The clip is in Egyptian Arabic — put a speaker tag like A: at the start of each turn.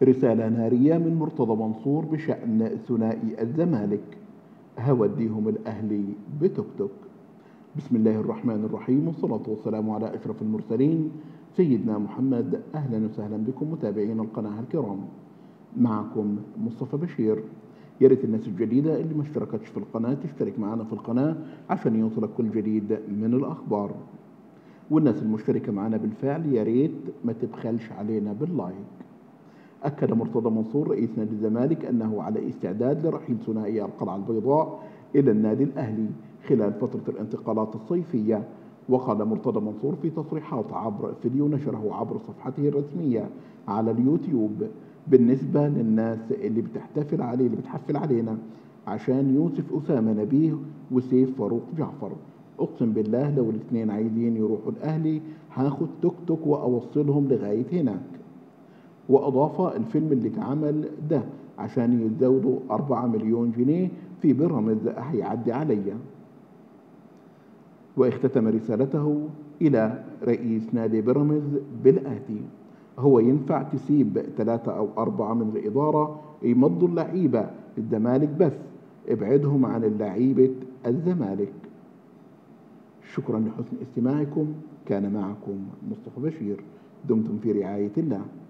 A: رسالة نارية من مرتضى منصور بشأن ثنائي الزمالك هوديهم الأهلي بتوك توك بسم الله الرحمن الرحيم والصلاة والسلام على أشرف المرسلين سيدنا محمد أهلا وسهلا بكم متابعين القناة الكرام معكم مصطفى بشير يا ريت الناس الجديدة اللي ما اشتركتش في القناة تشترك معنا في القناة عشان يوصلك كل جديد من الأخبار والناس المشتركة معنا بالفعل يا ريت ما تبخلش علينا باللايك أكد مرتضى منصور رئيس نادي الزمالك أنه على استعداد لرحيل ثنائي القلعة البيضاء إلى النادي الأهلي خلال فترة الانتقالات الصيفية وقال مرتضى منصور في تصريحات عبر فيديو نشره عبر صفحته الرسمية على اليوتيوب بالنسبة للناس اللي بتحتفل عليه اللي بتحفل علينا عشان يوسف أسامة نبيه وسيف فاروق جعفر أقسم بالله لو الاثنين عايزين يروحوا الأهلي هاخد توك توك وأوصلهم لغاية هناك وأضاف الفيلم اللي اتعمل ده عشان يتزودوا أربعة مليون جنيه في بيراميدز هيعدي عليا واختتم رسالته إلى رئيس نادي بيراميدز بالآتي هو ينفع تسيب ثلاثة أو أربعة من الإدارة يمضوا اللعيبة الزمالك بس ابعدهم عن اللعيبة الزمالك شكرا لحسن استماعكم كان معكم مصطفى بشير دمتم في رعاية الله